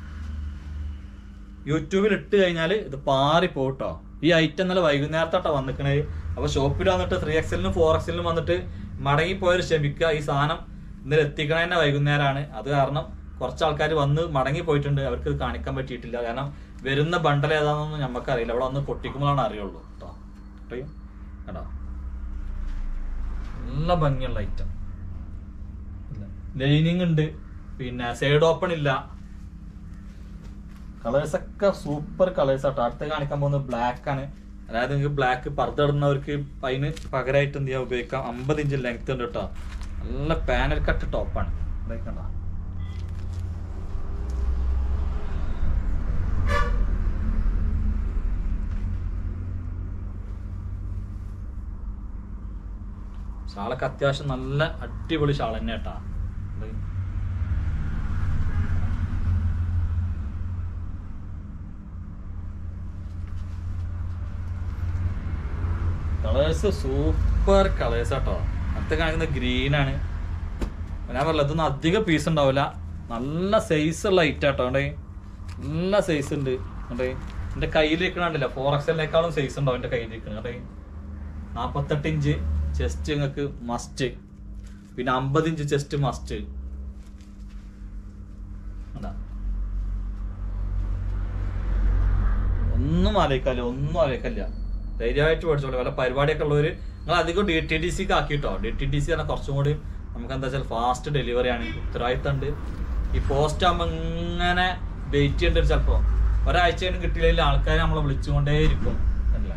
യൂട്യൂബിൽ ഇട്ട് കഴിഞ്ഞാൽ ഇത് പാറി പോട്ടോ ഈ ഐറ്റം ഇന്നലെ വൈകുന്നേരത്താട്ടോ വന്നിക്കണേ അപ്പൊ ഷോപ്പിൽ വന്നിട്ട് ത്രീ എക്സലിനും ഫോർ എക്സലിനും വന്നിട്ട് മടങ്ങി പോയവർ ക്ഷമിക്കുക ഈ സാധനം ഇന്നലെ എത്തിക്കണ തന്നെ വൈകുന്നേരമാണ് അത് കാരണം കുറച്ച് ആൾക്കാർ വന്ന് മടങ്ങി പോയിട്ടുണ്ട് അവർക്ക് ഇത് കാണിക്കാൻ പറ്റിയിട്ടില്ല കാരണം വരുന്ന ബണ്ടൽ ഏതാണെന്നൊന്നും നമുക്കറിയില്ല അവിടെ വന്ന് പൊട്ടിക്കുമ്പോഴാണ് അറിയുള്ളൂ കേട്ടോ കേട്ടോ നല്ല ഭംഗിയുള്ള ഐറ്റം ലൈനിങ് ഉണ്ട് പിന്നെ സൈഡ് ഓപ്പൺ ഇല്ല കളേഴ്സ് ഒക്കെ സൂപ്പർ കളേഴ്സ് ആട്ടോ അടുത്ത് കാണിക്കാൻ പോകുന്നത് ബ്ലാക്ക് ആണ് അതായത് നിങ്ങൾക്ക് ബ്ലാക്ക് പർദ്ദ ഇടുന്നവർക്ക് അതിന് പകരമായിട്ട് എന്ത് ചെയ്യാൻ ഉപയോഗിക്കാം അമ്പത് ഇഞ്ച് ലെങ്ത് ഉണ്ട് കേട്ടോ നല്ല പാനൽ കട്ട് ടോപ്പാണ് കണ്ടോ ഷാളൊക്കെ അത്യാവശ്യം നല്ല അടിപൊളി ഷാൾ തന്നെ കേട്ടാ കളേഴ്സ് സൂപ്പർ കളേഴ്സ് ആട്ടോ അടുത്ത കാണിക്കുന്ന ഗ്രീൻ ആണ് ഞാൻ പറഞ്ഞില്ല ഇതൊന്നും അധികം പീസ് ഉണ്ടാവില്ല നല്ല സൈസ് ഉള്ള ഐറ്റം ആട്ടോ കണ്ടേ നല്ല സൈസ് ഉണ്ട് കണ്ടേ എന്റെ കയ്യിൽ ഇരിക്കണില്ല ഫോർ എക്സലിനേക്കാളും സൈസ് ഉണ്ടാവും എന്റെ കയ്യിൽ ഇരിക്കുന്നത് കണ്ടേ നാപ്പത്തെട്ട് ഇഞ്ച് ചെസ്റ്റ് നിങ്ങൾക്ക് മസ്റ്റ് പിന്നെ അമ്പത് ഇഞ്ച് ചെസ്റ്റ് മസ്റ്റ് ഒന്നും ആലോചിക്കാല്ല ഒന്നും ആലോചിക്കല്ല ധൈര്യമായിട്ട് പഠിച്ചോളൂ വല്ല പരിപാടിയൊക്കെ ഉള്ളവര് നിങ്ങൾ അധികം ഡി ടി ഡി സിക്ക് ആക്കിട്ടോ ഡി ടി ഡി സി പറഞ്ഞാൽ കുറച്ചും കൂടി നമുക്ക് എന്താ വെച്ചാൽ ഫാസ്റ്റ് ഡെലിവറി ആണ് ഉത്തരവാദിത്തം ഉണ്ട് ഈ പോസ്റ്റ് ആകുമ്പോൾ ഇങ്ങനെ വെയിറ്റ് ചെയ്യേണ്ടി ചിലപ്പോ ഒരാഴ്ച കഴിഞ്ഞ് കിട്ടിയില്ലെങ്കിൽ ആൾക്കാർ നമ്മളെ വിളിച്ചുകൊണ്ടേയിരിക്കും അല്ലേ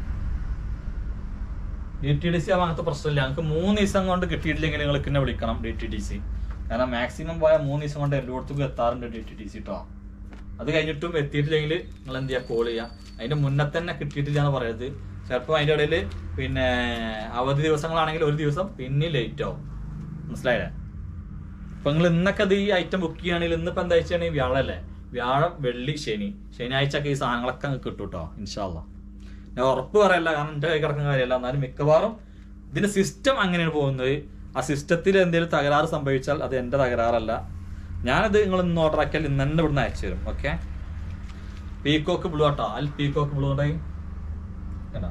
ഡി ടി ഡി സി ആവുമ്പോൾ അങ്ങനത്തെ പ്രശ്നമില്ല ഞങ്ങൾക്ക് മൂന്ന് ദിവസം കൊണ്ട് കിട്ടിയിട്ടില്ലെങ്കിൽ നിങ്ങൾ പിന്നെ വിളിക്കണം ഡി ടി ഡി സി കാരണം മാക്സിമം പോയാൽ മൂന്ന് ദിവസം കൊണ്ട് എല്ലായിടത്തും എത്താറുണ്ട് ഡി ടി ഡി സി കേട്ടോ അത് കഴിഞ്ഞിട്ടും എത്തിയിട്ടില്ലെങ്കിൽ നിങ്ങൾ എന്ത് ചെയ്യുക കോൾ ചെയ്യുക അതിന്റെ മുന്നേ തന്നെ കിട്ടിയിട്ടില്ല എന്ന് പറയരുത് ചിലപ്പോൾ അതിൻ്റെ ഇടയിൽ പിന്നെ അവധി ദിവസങ്ങളാണെങ്കിൽ ഒരു ദിവസം പിന്നെ ലേറ്റ് ആവും മനസ്സിലായില്ലേ ഇപ്പൊ നിങ്ങൾ ഇന്നൊക്കെ ഇത് ഈ ഐറ്റം ബുക്ക് ചെയ്യുകയാണെങ്കിൽ ഇന്നിപ്പോ എന്താ വെച്ചാണെങ്കിൽ വ്യാഴല്ലേ വ്യാഴം വെള്ളി ശനി ശനിയാഴ്ച ഒക്കെ ഈ സാധനങ്ങളൊക്കെ അങ്ങ് കിട്ടും കേട്ടോ ഇൻഷാല്ല ഞാൻ ഉറപ്പ് പറയല്ല കാരണം എൻ്റെ കൈ കിടക്കുന്ന കാര്യമല്ല എന്നാലും മിക്കവാറും ഇതിന്റെ സിസ്റ്റം അങ്ങനെയാണ് പോകുന്നത് ആ സിസ്റ്റത്തിൽ എന്തെങ്കിലും തകരാറ് സംഭവിച്ചാൽ അത് എൻ്റെ തകരാറല്ല ഞാനത് നിങ്ങൾ ഇന്ന് ഓർഡർ ആക്കിയാൽ ഇന്ന് തന്നെ ഇവിടുന്ന് അയച്ചു തരും ഓക്കെ പീകോക്ക് ബ്ലൂ ആട്ടോ അൽ പീകോക്ക് ബ്ലൂ ഉണ്ടായി കേട്ടോ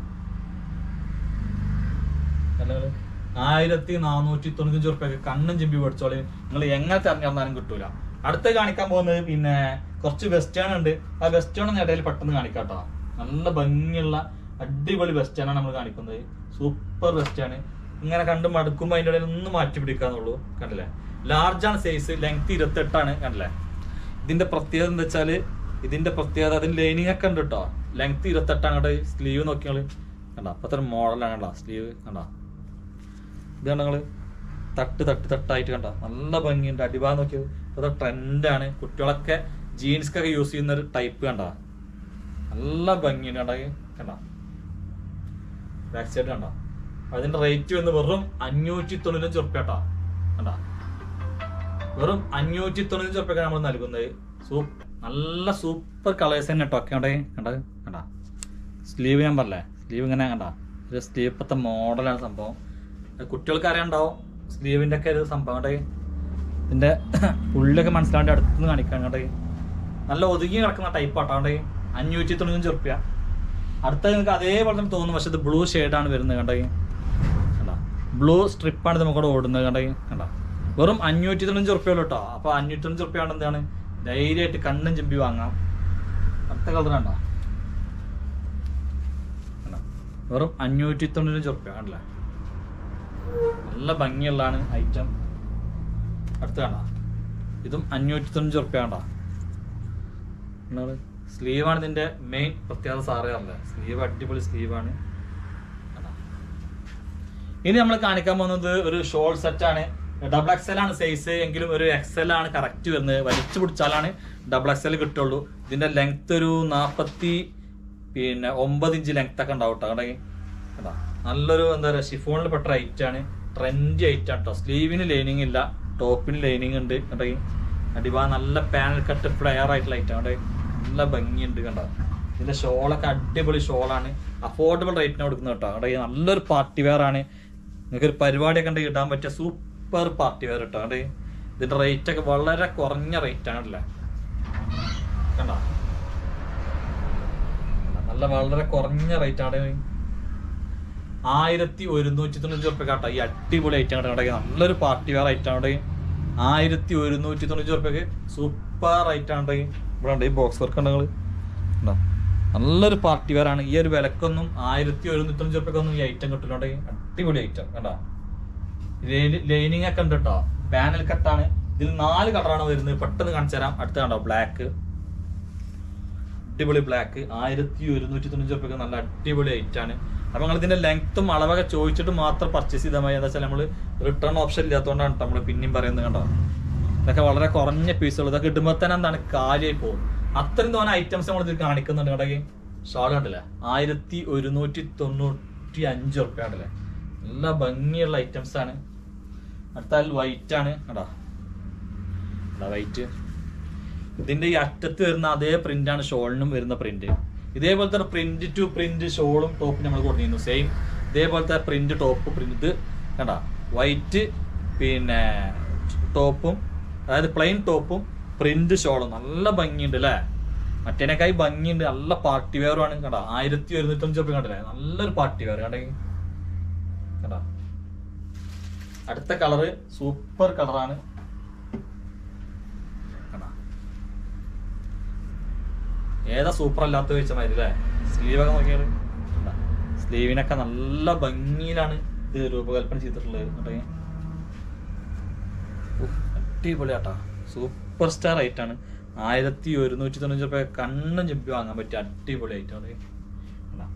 അല്ലങ്ങള് ആയിരത്തി നാനൂറ്റി തൊണ്ണൂറ്റഞ്ച് റുപ്യൊക്കെ കണ്ണും ചിമ്പി പഠിച്ചോളി നിങ്ങൾ എങ്ങനെ തെരഞ്ഞെടുത്താലും കിട്ടൂല അടുത്ത് കാണിക്കാൻ പോകുന്നത് പിന്നെ കുറച്ച് വെസ്റ്റേൺ ഉണ്ട് ആ വെസ്റ്റേൺ ഇടയിൽ പെട്ടെന്ന് കാണിക്കാട്ടോ നല്ല ഭംഗിയുള്ള അടിപൊളി വെസ്റ്റേൺ ആണ് നമ്മൾ കാണിക്കുന്നത് സൂപ്പർ വെസ്റ്റേൺ ഇങ്ങനെ കണ്ട് മടുക്കുമ്പോൾ അതിൻ്റെ ഇടയിൽ ഒന്ന് മാറ്റി പിടിക്കാന്നുള്ളൂ കണ്ടില്ലേ ലാർജ് ആണ് സൈസ് ലെങ്ത് ഇരുപത്തെട്ടാണ് കണ്ടില്ലേ ഇതിന്റെ പ്രത്യേകത എന്താ വെച്ചാല് ഇതിന്റെ പ്രത്യേകത അതിന് ലൈനിങ് ഒക്കെ ഉണ്ട് കേട്ടോ ലെങ്ത് ഇരുപത്തെട്ടാണ് അങ്ങോട്ട് സ്ലീവ് നോക്കിയാള് കണ്ട അപ്പത്തെ മോഡലാണ് കണ്ട സ്ലീവ് കണ്ട ഇത് കണ്ട നിങ്ങള് തട്ട് തട്ട് തട്ടായിട്ട് കണ്ട നല്ല ഭംഗിയുണ്ട് അടിഭാഗം നോക്കിയത് ഇപ്പോഴത്തെ ട്രെൻഡാണ് കുട്ടികളൊക്കെ ജീൻസ്ക്കൊക്കെ യൂസ് ചെയ്യുന്ന ഒരു ടൈപ്പ് കണ്ട നല്ല ഭംഗിയുണ്ട് കണ്ട കണ്ട ബാക്ക് സൈഡ് കണ്ട അതിന്റെ റേറ്റ് വന്ന് വെറും അഞ്ഞൂറ്റി തൊണ്ണൂറ്റഞ്ച് ഉറുപ്പ്യ കേട്ടോ കണ്ട വെറും അഞ്ഞൂറ്റി തൊണ്ണൂറ്റി ഉറുപ്പ്യൊക്കെ നമ്മൾ നൽകുന്നത് സൂപ്പ് നല്ല സൂപ്പർ കളേഴ്സ് തന്നെ കേട്ടോ ഒക്കെ അവിടെ കണ്ടത് കണ്ട സ്ലീവ് ഞാൻ പറഞ്ഞേ സ്ലീവ് ഇങ്ങനെ കണ്ട ഒരു സ്ലീവ് ഇപ്പോഴത്തെ മോഡലാണ് സംഭവം അത് കുട്ടികൾക്ക് അറിയാണ്ടാവും സ്ലീവിന്റെ ഒക്കെ ഒരു സംഭവം കണ്ടേ ഇതിന്റെ ഉള്ളിലൊക്കെ മനസ്സിലാണ്ട് അടുത്തുനിന്ന് കാണിക്കാൻ കണ്ടേ നല്ല ഒതുങ്ങി കിടക്കുന്ന ടൈപ്പ് ആട്ടോ കണ്ടേ അഞ്ഞൂറ്റി തൊണ്ണൂറ്റഞ്ച് ഉറുപ്പ്യ അടുത്ത നിങ്ങൾക്ക് അതേപോലെ തന്നെ തോന്നും പക്ഷെ ഇത് ബ്ലൂ ആണ് വരുന്നത് കണ്ടേ കണ്ട ബ്ലൂ സ്ട്രിപ്പാണ് നമുക്കിവിടെ ഓടുന്നത് കണ്ടേ കണ്ട വെറും അഞ്ഞൂറ്റി തൊണ്ണൂറ്റി ഉറുപ്പ്യ കേട്ടോ അപ്പൊ അഞ്ഞൂറ്റി തൊണ്ണൂറ്റി ഉറുപ്പ്യ എന്താണ് ധൈര്യമായിട്ട് കണ്ണും ചെമ്പി വാങ്ങാം അടുത്ത കളർ കണ്ട കണ്ടോ? വെറും അഞ്ഞൂറ്റി തൊണ്ണൂറ്റഞ്ച് ഉറുപ്പ്യ കണ്ടില്ലേ നല്ല ഭംഗിയുള്ളതാണ് ഐറ്റം അടുത്ത കണ്ട ഇതും അഞ്ഞൂറ്റി തൊണ്ണൂറ്റി ഉറുപ്പ്യ കണ്ട സ്ലീവാണ് ഇതിന്റെ മെയിൻ പ്രത്യേകത സാറേ അറിയില്ല സ്ലീവ് അടിപൊളി സ്ലീവാണ് കണ്ടോ? ഇനി നമ്മൾ കാണിക്കാൻ പോകുന്നത് ഒരു ഷോൾ സെറ്റ് ആണ് ഡബിൾ എക്സൽ ആണ് സൈസ് എങ്കിലും ഒരു എക്സൽ ആണ് കറക്റ്റ് വരുന്നത് വലിച്ചു പിടിച്ചാലാണ് ഡബിൾ എക്സൽ കിട്ടുള്ളൂ ഇതിന്റെ ലെങ്ത് ഒരു നാപ്പത്തി പിന്നെ ഒമ്പത് ഇഞ്ച് ലെങ്ത് ഒക്കെ ഉണ്ടാവും കേട്ടോ കണ്ടേ കണ്ടോ നല്ലൊരു എന്താ പറയുക ഷിഫോണിൽ പെട്ട ഐറ്റ് ആണ് ട്രെൻഡ് ഐറ്റ് ആണ് കേട്ടോ സ്ലീവിന് ലൈനിങ് ഇല്ല ടോപ്പിന് ലൈനിങ് ഉണ്ട് കണ്ടേ അടിഭാഗം നല്ല പാനൽ കട്ട് ഫ്ലെയർ ആയിട്ടുള്ള ഐറ്റം കണ്ടേ നല്ല ഭംഗിയുണ്ട് കണ്ടോ ഇതിന്റെ ഷോളൊക്കെ അടിപൊളി ഷോളാണ് അഫോർഡബിൾ റേറ്റിന് കൊടുക്കുന്നത് കേട്ടോ അവിടെ നല്ലൊരു പാർട്ടി വെയർ ആണ് നിങ്ങൾക്ക് ഒരു പരിപാടിയൊക്കെ ഉണ്ടെങ്കിൽ ഇടാൻ പറ്റിയ സൂപ്പർ പാർട്ടി വെയർ കേട്ടോ അവിടെ ഇതിന്റെ റേറ്റ് ഒക്കെ വളരെ കുറഞ്ഞ റേറ്റ് ആണല്ലേ കണ്ടോ നല്ല വളരെ കുറഞ്ഞ റേറ്റ് ആണ് ആയിരത്തി ഒരുന്നൂറ്റി തൊണ്ണൂറ്റി ഉറുപ്പ്യ കേട്ടോ ഈ അടിപൊളി ഐറ്റം കേട്ടോ ഇവിടെ നല്ലൊരു പാർട്ടി വെയർ ഐറ്റം അവിടെ ആയിരത്തി ഒരുന്നൂറ്റി തൊണ്ണൂറ്റി ഉറുപ്പ്യക്ക് സൂപ്പർ ഐറ്റം ആണ് ഇവിടെ ഉണ്ട് ഈ ബോക്സ് വർക്ക് ഉണ്ട് നിങ്ങള് ഉണ്ടോ നല്ലൊരു പാർട്ടി വെയർ ആണ് ഈ ഒരു വിലക്കൊന്നും ആയിരത്തി ഒരുന്നൂറ്റി തൊണ്ണൂറ്റി ഉറുപ്പ്യക്കൊന്നും ഈ ഐറ്റം കിട്ടില്ലുണ്ട് അടിപൊളി ഐറ്റം കണ്ടോ ലൈനിങ് ഒക്കെ ഉണ്ട് കേട്ടോ പാനൽ കട്ടാണ് ഇതിൽ നാല് കളറാണ് വരുന്നത് പെട്ടെന്ന് കാണിച്ചു തരാം അടുത്ത കണ്ടോ ബ്ലാക്ക് അടിപൊളി ബ്ലാക്ക് ആയിരത്തി ഒരുന്നൂറ്റി തൊണ്ണൂറ്റി റുപ്യക്ക് നല്ല അടിപൊളി ഐറ്റ് ആണ് അപ്പൊ നിങ്ങൾ ഇതിന്റെ ലെങ്ത്തും അളവൊക്കെ ചോദിച്ചിട്ട് മാത്രം പർച്ചേസ് ചെയ്താൽ മതി എന്താ വെച്ചാൽ നമ്മൾ റിട്ടേൺ ഓപ്ഷൻ ഇല്ലാത്തതുകൊണ്ടാണ് നമ്മൾ പിന്നെയും പറയുന്നത് കണ്ടോ ഇതൊക്കെ വളരെ കുറഞ്ഞ പീസുകൾ ഇതൊക്കെ ഇടുമ്പോൾ തന്നെ എന്താണ് കാലിയായി പോകും അത്രയും തോന്നെ ഐറ്റംസ് നമ്മൾ ഇതിൽ കാണിക്കുന്നുണ്ട് കടകി ഷാൾ കണ്ടില്ലേ ആയിരത്തി ഒരുന്നൂറ്റി തൊണ്ണൂറ്റി അഞ്ച് റുപ്യ കണ്ടില്ലേ നല്ല ഭംഗിയുള്ള ഐറ്റംസ് ആണ് അടുത്ത വൈറ്റ് ആണ് കടാ വൈറ്റ് ഇതിന്റെ ഈ അറ്റത്ത് വരുന്ന അതേ പ്രിന്റ് ആണ് ഷോളിനും വരുന്ന പ്രിന്റ് ഇതേപോലത്തെ പ്രിന്റ് ടു പ്രിന്റ് ഷോളും ടോപ്പ് നമ്മൾ കൊടുത്തിരുന്നു സെയിം ഇതേപോലത്തെ പ്രിന്റ് ടോപ്പ് പ്രിന്റ് ഇത് കണ്ട വൈറ്റ് പിന്നെ ടോപ്പും അതായത് പ്ലെയിൻ ടോപ്പും പ്രിന്റ് ഷോളും നല്ല ഭംഗിയുണ്ട് അല്ലേ മറ്റേനേക്കായി ഭംഗിയുണ്ട് നല്ല പാർട്ടി വെയറും ആണ് കണ്ട ആയിരത്തി ഒരുന്നൂറ്റഞ്ച് രൂപ കണ്ടില്ലേ നല്ലൊരു പാർട്ടി വെയർ കണ്ടെങ്കിൽ കണ്ട അടുത്ത കളറ് സൂപ്പർ കളറാണ് കണ്ട ഏതാ സൂപ്പർ അല്ലാത്ത ചോദിച്ച മാതിരി അല്ലേ സ്ലീവൊക്കെ നോക്കിയാൽ സ്ലീവിനൊക്കെ നല്ല ഭംഗിയിലാണ് ഇത് രൂപകൽപ്പന ചെയ്തിട്ടുള്ളത് കണ്ടേ ഉഫ്, അടിപൊളിയാട്ടാ സൂപ്പർ സ്റ്റാർ ആണ് ആയിരത്തി ഒരുന്നൂറ്റി തൊണ്ണൂറ്റി രൂപ കണ്ണും ചെപ്പി വാങ്ങാൻ പറ്റിയ അടിപൊളി ഐറ്റം അത് കണ്ടോ?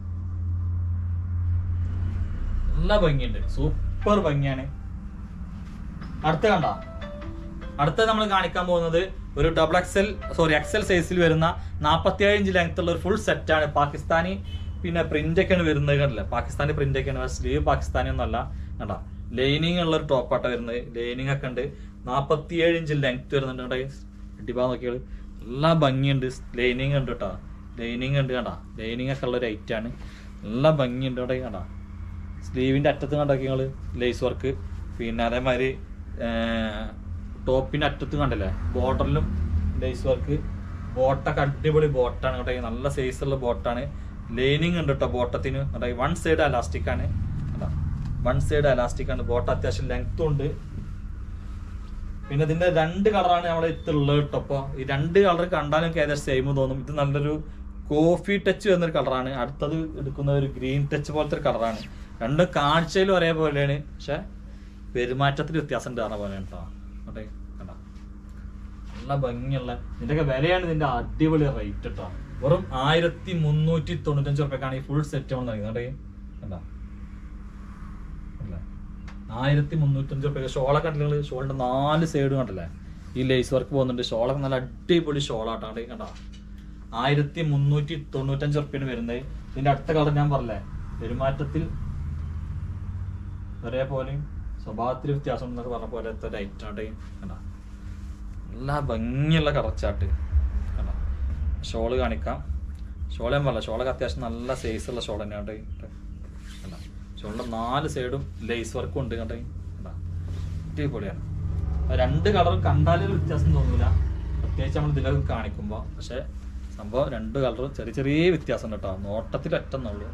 നല്ല ഭംഗിയുണ്ട് സൂപ്പർ ഭംഗിയാണ് അടുത്ത കണ്ട അടുത്ത നമ്മൾ കാണിക്കാൻ പോകുന്നത് ഒരു ഡബിൾ എക്സൽ സോറി എക്സൽ സൈസിൽ വരുന്ന നാൽപ്പത്തിയേഴ് ഇഞ്ച് ലെങ്ത് ഉള്ള ഒരു ഫുൾ സെറ്റാണ് പാകിസ്ഥാനി പിന്നെ പ്രിന്റ് ഒക്കെയാണ് വരുന്നത് കണ്ടില്ല പാകിസ്ഥാനി പ്രിന്റ് ഒക്കെയാണ് സ്ലീവ് പാകിസ്ഥാനി ഒന്നല്ല കണ്ട ലൈനിങ് ഉള്ള ഒരു ടോപ്പാട്ട വരുന്നത് ലൈനിങ് ഒക്കെ ഉണ്ട് നാപ്പത്തിയേഴ് ഇഞ്ച് ലെങ്ത് വരുന്നുണ്ട് ഇടിഭാഗം നോക്കിയാൽ നല്ല ഭംഗിയുണ്ട് ലൈനിങ് ഉണ്ട് കേട്ടോ ലൈനിങ് ഉണ്ട് കണ്ട ലൈനിങ് ഒക്കെ ഉള്ള ഒരു ഐറ്റം ആണ് നല്ല ഭംഗിയുണ്ട് ഇവിടെ കണ്ട സ്ലീവിന്റെ അറ്റത്ത് കണ്ടൊക്കെ നിങ്ങൾ ലേസ് വർക്ക് പിന്നെ അതേമാതിരി ടോപ്പിന്റെ അറ്റത്ത് കണ്ടില്ലേ ബോർഡറിലും ലേസ് വർക്ക് ബോട്ടൊക്കെ അടിപൊളി ബോട്ടാണ് കേട്ടോ നല്ല സൈസ് ഉള്ള ബോട്ടാണ് ലൈനിങ് ഉണ്ട് കേട്ടോ ബോട്ടത്തിന് കേട്ടോ വൺ സൈഡ് അലാസ്റ്റിക് ആണ് കേട്ടോ വൺ സൈഡ് അലാസ്റ്റിക് ആണ് ബോട്ട് അത്യാവശ്യം ലെങ്ത്തും ഉണ്ട് പിന്നെ ഇതിന്റെ രണ്ട് കളറാണ് നമ്മുടെ ഇത്തുള്ളത് കേട്ടോ അപ്പൊ ഈ രണ്ട് കളർ കണ്ടാലും എനിക്ക് ഏകദേശം സെയിം തോന്നും ഇത് നല്ലൊരു കോഫി ടച്ച് എന്നൊരു കളറാണ് അടുത്തത് എടുക്കുന്ന ഒരു ഗ്രീൻ ടച്ച് പോലത്തെ ഒരു കളറാണ് രണ്ടും കാഴ്ചയിലും ഒരേപോലെയാണ് പക്ഷെ പെരുമാറ്റത്തിൽ വ്യത്യാസം ഉണ്ട് പറഞ്ഞ പോലെയാണ് കേട്ടോ അങ്ങോട്ടേ കണ്ടോ നല്ല ഭംഗിയുള്ള ഇതിന്റെയൊക്കെ വിലയാണ് ഇതിന്റെ അടിപൊളി റേറ്റ് കേട്ടോ വെറും ആയിരത്തി മുന്നൂറ്റി തൊണ്ണൂറ്റഞ്ച് റുപ്യക്കാണ് ഈ ഫുൾ സെറ്റ് നമ്മൾ നൽകുന്നത് കേട്ടോ കണ്ടോ അല്ലേ ആയിരത്തി മുന്നൂറ്റഞ്ച് റുപ്യ ഷോളൊക്കെ കണ്ടില്ല ഷോളിന്റെ നാല് സൈഡ് കണ്ടല്ലേ ഈ ലേസ് വർക്ക് പോകുന്നുണ്ട് ഷോളൊക്കെ നല്ല അടിപൊളി ഷോളാട്ടാണ്ട് കണ്ട ആയിരത്തി മുന്നൂറ്റി തൊണ്ണൂറ്റഞ്ച് റുപ്യാണ് വരുന്നത് ഇതിന്റെ അടുത്ത കളർ ഞാൻ പറഞ്ഞേ പെരുമാറ്റത്തിൽ ഒരേപോലെയും സ്വഭാവത്തിൽ വ്യത്യാസം എന്നൊക്കെ പറഞ്ഞ പോലത്തെ ഒരു ഐറ്റം ആണ്ട് കണ്ട നല്ല ഭംഗിയുള്ള കറച്ചാട്ട് കണ്ട ഷോള് കാണിക്കാം ഷോള് ഞാൻ പറഞ്ഞ ഷോളൊക്കെ അത്യാവശ്യം നല്ല സൈസ് ഉള്ള ഷോൾ തന്നെയാണ് കണ്ട ഷോളിന്റെ നാല് സൈഡും ലേസ് വർക്കും ഉണ്ട് കണ്ടേ കണ്ട അടിപൊളിയാണ് ആ രണ്ട് കളറും കണ്ടാലൊരു വ്യത്യാസം തോന്നൂല പ്രത്യേകിച്ച് നമ്മൾ ഇതിലൊക്കെ കാണിക്കുമ്പോൾ പക്ഷെ സംഭവം രണ്ട് കളറും ചെറിയ ചെറിയ വ്യത്യാസം ഉണ്ട് കേട്ടോ നോട്ടത്തിൽ ഒറ്റന്നുള്ളൂ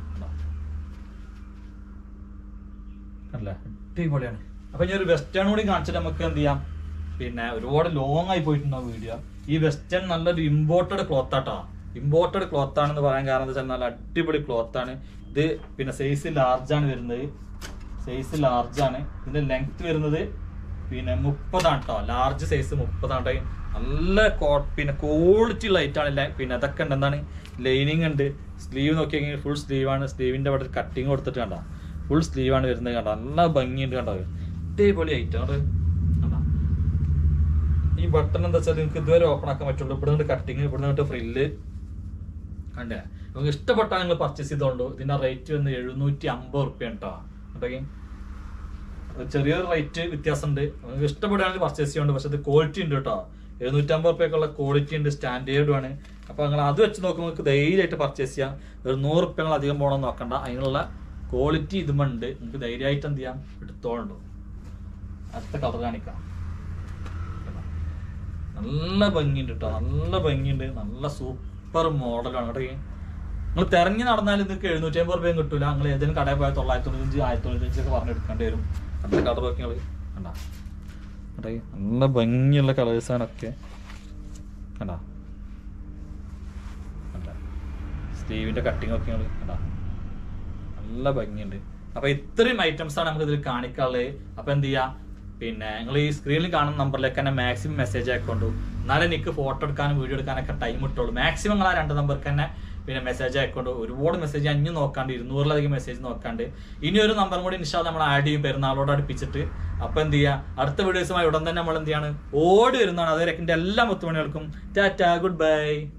അല്ലേ അടിപൊളിയാണ് അപ്പൊ ഇനി ഒരു വെസ്റ്റേൺ കൂടി കാണിച്ചിട്ട് നമുക്ക് എന്ത് ചെയ്യാം പിന്നെ ഒരുപാട് ലോങ് ആയി പോയിട്ടുണ്ടാവും വീഡിയോ ഈ വെസ്റ്റേൺ നല്ലൊരു ഇമ്പോർട്ടഡ് ക്ലോത്ത് ആട്ടോ ഇമ്പോർട്ടഡ് ക്ലോത്ത് ആണെന്ന് പറയാൻ കാരണം എന്താ വെച്ചാൽ നല്ല അടിപൊളി ക്ലോത്ത് ആണ് ഇത് പിന്നെ സൈസ് ലാർജ് ആണ് വരുന്നത് സൈസ് ലാർജ് ആണ് ഇതിന്റെ ലെങ്ത് വരുന്നത് പിന്നെ മുപ്പതാണ് കേട്ടോ ലാർജ് സൈസ് മുപ്പതാണ് ട്ടോ. നല്ല കോ- പിന്നെ ക്വാളിറ്റി ഉള്ള ഐറ്റാണ് ലെ- പിന്നെ അതൊക്കെ ഉണ്ട് എന്താണ് ലൈനിങ് ഉണ്ട് സ്ലീവ് നോക്കിയെങ്കിൽ ഫുൾ സ്ലീവ് ആണ് സ്ലീവിന്റെ അവിടെ കട്ടിങ് കൊടുത്തിട്ട് കണ്ട ഫുൾ സ്ലീവ് ആണ് വരുന്നത് കണ്ട നല്ല ഭംഗിയുണ്ട് കണ്ടോ ഇതേപോലെ ഐറ്റം കണ്ടോ ഈ ബട്ടൺ എന്താ വെച്ചാൽ നിങ്ങൾക്ക് ഇതുവരെ ഓപ്പൺ ആക്കാൻ പറ്റുള്ളൂ ഇവിടെ നിന്ന് കട്ടിങ് ഇവിടെ നിന്ന് ഫ്രില്ല് കണ്ടേ നിങ്ങൾക്ക് ഇഷ്ടപ്പെട്ടാൽ നിങ്ങൾ പർച്ചേസ് ചെയ്തോണ്ടു ഇതിന്റെ റേറ്റ് വന്ന് എഴുന്നൂറ്റി അമ്പത് റുപ്യ കേട്ടോ കേട്ടോ ഒരു ചെറിയൊരു റേറ്റ് വ്യത്യാസമുണ്ട് നിങ്ങൾക്ക് ഇഷ്ടപ്പെടുകയാണെങ്കിൽ പർച്ചേസ് ചെയ്യുന്നുണ്ട് പക്ഷെ ഇത് ക്വാളിറ്റി ഉണ്ട് കേട്ടോ എഴുന്നൂറ്റമ്പത് റുപ്യക്കുള്ള ക്വാളിറ്റി ഉണ്ട് സ്റ്റാൻഡേർഡും ആണ് അപ്പൊ നിങ്ങൾ അത് വെച്ച് നോക്കുമ്പോൾ നിങ്ങൾക്ക് ധൈര്യമായിട്ട് പർച്ചേസ് ചെയ്യാം ഒരു നൂറ് റുപ്യങ്ങൾ അധികം പോകണമെന്ന് നോക്കണ്ട അതിനുള്ള ക്വാളിറ്റി ഇതുമുണ്ട് നിങ്ങൾക്ക് ധൈര്യമായിട്ട് എന്ത് ചെയ്യാം എടുത്തോളുണ്ടോ അടുത്ത കളർ കാണിക്കാം നല്ല ഭംഗിയുണ്ട് കേട്ടോ നല്ല ഭംഗിയുണ്ട് നല്ല സൂപ്പർ മോഡലാണ് കേട്ടോ നിങ്ങൾ തെരഞ്ഞു നടന്നാൽ നിങ്ങൾക്ക് എഴുന്നൂറ്റി അമ്പത് റുപ്യം കിട്ടൂല നിങ്ങൾ ഏതെങ്കിലും കടയിൽ പോയാൽ തൊള്ളായിരത്തി തൊണ്ണൂറ്റഞ്ച് ആയിരത്തി തൊണ്ണൂറ്റഞ്ച് ഒക്കെ പറഞ്ഞെടുക്കേണ്ടി വരും അടുത്ത കളർ നോക്കി നിങ്ങൾ കണ്ട കേട്ടോ നല്ല ഭംഗിയുള്ള കളേഴ്സാണ് ഒക്കെ കണ്ട കണ്ട സ്ലീവിന്റെ കട്ടിങ് ഒക്കെ നിങ്ങൾ കണ്ട നല്ല ഭംഗിയുണ്ട് അപ്പൊ ഇത്രയും ഐറ്റംസ് ആണ് നമുക്ക് ഇതിൽ കാണിക്കാനുള്ളത് അപ്പൊ എന്ത് ചെയ്യാ പിന്നെ നിങ്ങൾ ഈ സ്ക്രീനിൽ കാണുന്ന നമ്പറിലേക്ക് തന്നെ മാക്സിമം മെസ്സേജ് ആയിക്കൊണ്ടു എന്നാലേ എനിക്ക് ഫോട്ടോ എടുക്കാനും വീഡിയോ എടുക്കാനൊക്കെ ടൈം കിട്ടുള്ളൂ മാക്സിമം നിങ്ങൾ ആ രണ്ട് നമ്പർക്ക് തന്നെ പിന്നെ മെസ്സേജ് ആയിക്കൊണ്ട് ഒരുപാട് മെസ്സേജ് അഞ്ഞു നോക്കാണ്ട് ഇരുന്നൂറിലധികം മെസ്സേജ് നോക്കാണ്ട് ഇനി ഒരു നമ്പറും കൂടി ഇൻഷാ നമ്മൾ ആഡ് ചെയ്യും പെരുന്നാളോട് അടുപ്പിച്ചിട്ട് അപ്പൊ എന്ത് ചെയ്യാ അടുത്ത വീഡിയോസുമായി ഉടൻ തന്നെ നമ്മൾ എന്ത് ചെയ്യാണ് ഓടി വരുന്നതാണ് അതുവരെ എല്ലാ മുത്തുമണികൾക്കും ടാറ്റ ഗുഡ് ബൈ